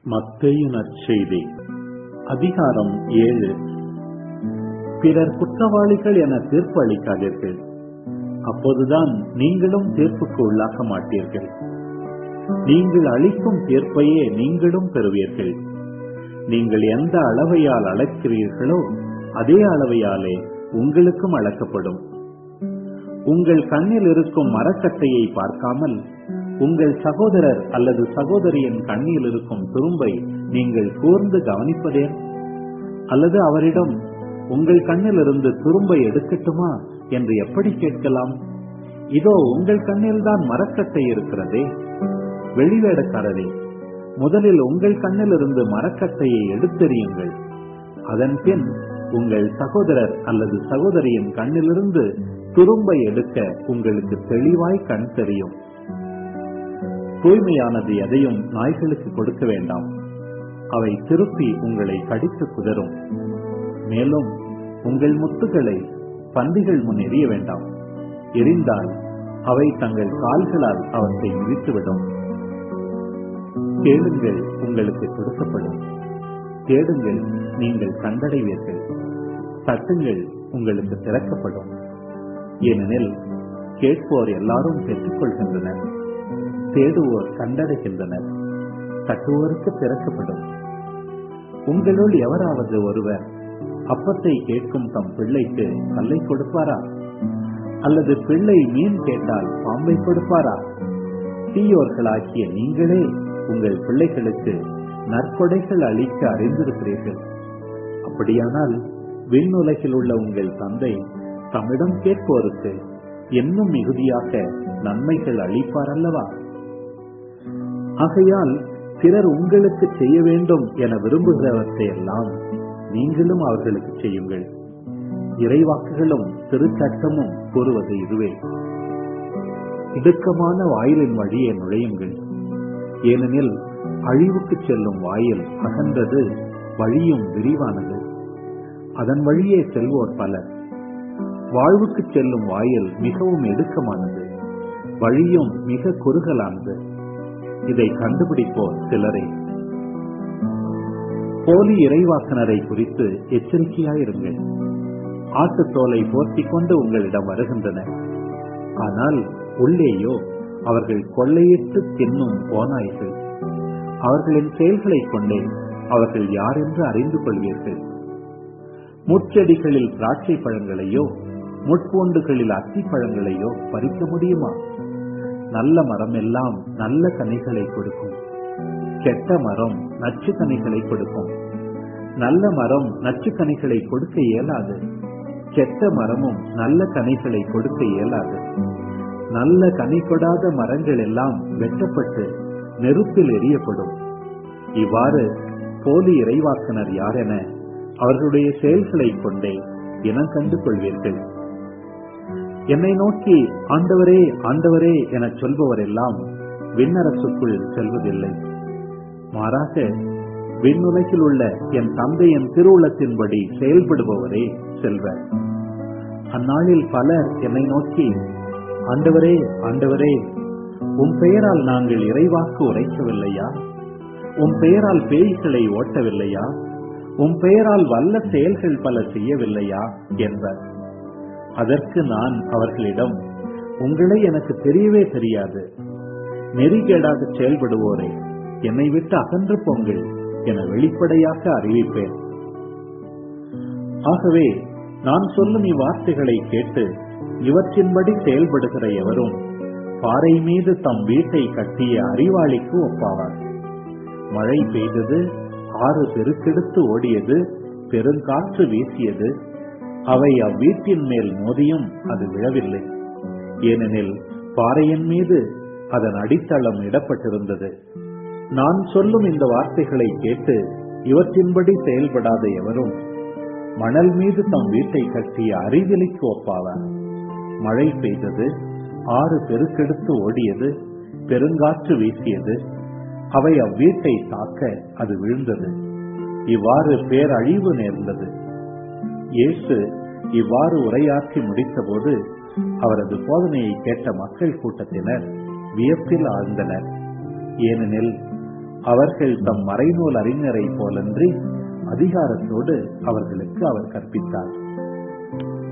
மத்தேயு நற்செய்தி அதிகாரம் ஏழு பிறர் குற்றவாளிகள் என தீர்ப்பு அளிக்காதீர்கள் அப்போதுதான் நீங்களும் தீர்ப்புக்கு உள்ளாக மாட்டீர்கள் நீங்கள் அளிக்கும் தீர்ப்பையே நீங்களும் பெறுவீர்கள் நீங்கள் எந்த அளவையால் அளக்கிறீர்களோ அதே அளவையாலே உங்களுக்கும் அளக்கப்படும் உங்கள் கண்ணில் இருக்கும் மரக்கட்டையை பார்க்காமல் உங்கள் சகோதரர் அல்லது சகோதரியின் கண்ணில் இருக்கும் துரும்பை நீங்கள் கூர்ந்து கவனிப்பதேன் அல்லது அவரிடம் உங்கள் கண்ணிலிருந்து துரும்பை எடுக்கட்டுமா என்று எப்படி கேட்கலாம் இதோ உங்கள் கண்ணில் தான் மரக்கட்டை இருக்கிறதே வெளிவேடக்காரரே முதலில் உங்கள் கண்ணிலிருந்து மரக்கட்டையை எடுத்தெறியுங்கள் அதன் பின் உங்கள் சகோதரர் அல்லது சகோதரியின் கண்ணிலிருந்து துரும்பை எடுக்க உங்களுக்கு தெளிவாய் கண் தெரியும் தூய்மையானது எதையும் நாய்களுக்கு கொடுக்க வேண்டாம் அவை திருப்பி உங்களை கடித்து குதரும் மேலும் உங்கள் முத்துகளை பன்றிகள் முன் எரிய வேண்டாம் எரிந்தால் அவை தங்கள் கால்களால் அவற்றை மிதித்துவிடும் கேளுங்கள் உங்களுக்கு கொடுக்கப்படும் தேடுங்கள் நீங்கள் கண்டடைவீர்கள் தட்டுங்கள் உங்களுக்கு திறக்கப்படும் ஏனெனில் கேட்போர் எல்லாரும் பெற்றுக்கொள்கின்றனர் தேடுவோர் கண்டடைகின்றனர் தட்டுவோருக்கு திறக்கப்படும் உங்களுள் எவராவது ஒருவர் அப்பத்தை கேட்கும் தம் பிள்ளைக்கு கல்லை கொடுப்பாரா அல்லது பிள்ளை மீன் கேட்டால் பாம்பை கொடுப்பாரா தீயோர்களாகிய நீங்களே உங்கள் பிள்ளைகளுக்கு நற்கொடைகள் அளிக்க அறிந்திருக்கிறீர்கள் அப்படியானால் விண்ணுலகில் உள்ள உங்கள் தந்தை தம்மிடம் கேட்போருக்கு இன்னும் மிகுதியாக நன்மைகள் அளிப்பார் அல்லவா ஆகையால் பிறர் உங்களுக்கு செய்ய வேண்டும் என விரும்புகிறவற்றை எல்லாம் நீங்களும் அவர்களுக்கு செய்யுங்கள் இறைவாக்குகளும் திருச்சட்டமும் கூறுவது இதுவே இடுக்கமான வாயிலின் வழியே நுழையுங்கள் ஏனெனில் அழிவுக்கு செல்லும் வாயில் அகன்றது வழியும் விரிவானது அதன் வழியே செல்வோர் பலர் வாழ்வுக்கு செல்லும் வாயில் மிகவும் இடுக்கமானது வழியும் மிக குறுகலானது இதை கண்டுபிடிப்போர் சிலரே போலி இறைவாசனரை குறித்து எச்சரிக்கையாயிருங்கள் ஆட்டுத்தோலை போர்த்திக் கொண்டு உங்களிடம் வருகின்றனர் ஆனால் உள்ளேயோ அவர்கள் கொள்ளையிட்டு தின்னும் ஓநாய்கள் அவர்களின் செயல்களைக் கொண்டே அவர்கள் யார் என்று அறிந்து கொள்வீர்கள் முச்செடிகளில் திராட்சை பழங்களையோ முட்பூண்டுகளில் அத்தி பழங்களையோ பறிக்க முடியுமா நல்ல மரம் எல்லாம் நல்ல கனிகளை கொடுக்கும் கெட்ட மரம் நச்சு கனிகளை கொடுக்கும் நல்ல மரம் நச்சு கனிகளை கொடுக்க இயலாது கெட்ட மரமும் நல்ல கனிகளை கொடுக்க இயலாது நல்ல கனி கொடாத மரங்கள் எல்லாம் வெட்டப்பட்டு நெருப்பில் எரியப்படும் இவ்வாறு போலி இறைவாக்கனர் யாரென அவர்களுடைய செயல்களை கொண்டே இனம் கண்டு கொள்வீர்கள் என்னை நோக்கி ஆண்டவரே ஆண்டவரே என சொல்பவர் எல்லாம் விண்ணரசுக்குள் செல்வதில்லை மாறாக விண்ணுலகில் உள்ள என் தந்தையின் திருவுளத்தின்படி செயல்படுபவரே செல்வர் அந்நாளில் பலர் என்னை நோக்கி ஆண்டவரே ஆண்டவரே உன் பெயரால் நாங்கள் இறைவாக்கு உரைக்கவில்லையா உன் பெயரால் பேய்களை ஓட்டவில்லையா உன் பெயரால் வல்ல செயல்கள் பல செய்யவில்லையா என்பர் அதற்கு நான் அவர்களிடம் உங்களை எனக்கு தெரியவே தெரியாது நெறிகேடாக செயல்படுவோரை என்னை விட்டு அகன்று போங்கள் என வெளிப்படையாக அறிவிப்பேன் ஆகவே நான் சொல்லும் இவ்வார்த்தைகளை கேட்டு இவற்றின்படி செயல்படுகிற எவரும் பாறை மீது தம் வீட்டை கட்டிய அறிவாளிக்கு ஒப்பாவார் மழை பெய்தது ஆறு பெருக்கெடுத்து ஓடியது பெருங்காற்று வீசியது அவை அவ்வீட்டின் மேல் மோதியும் அது விழவில்லை ஏனெனில் பாறையின் மீது அதன் அடித்தளம் இடப்பட்டிருந்தது நான் சொல்லும் இந்த வார்த்தைகளை கேட்டு இவற்றின்படி செயல்படாத எவரும் மணல் மீது தம் வீட்டை கட்டிய அறிவிலிக்கு ஒப்பாவார் மழை பெய்தது ஆறு பெருக்கெடுத்து ஓடியது பெருங்காற்று வீசியது அவை அவ்வீட்டை தாக்க அது விழுந்தது இவ்வாறு பேரழிவு நேர்ந்தது இயேசு இவ்வாறு உரையாற்றி முடித்தபோது அவரது போதனையை கேட்ட மக்கள் கூட்டத்தினர் வியப்பில் ஆழ்ந்தனர் ஏனெனில் அவர்கள் தம் மறைநூல் அறிஞரை போலன்றி அதிகாரத்தோடு அவர்களுக்கு அவர் கற்பித்தார்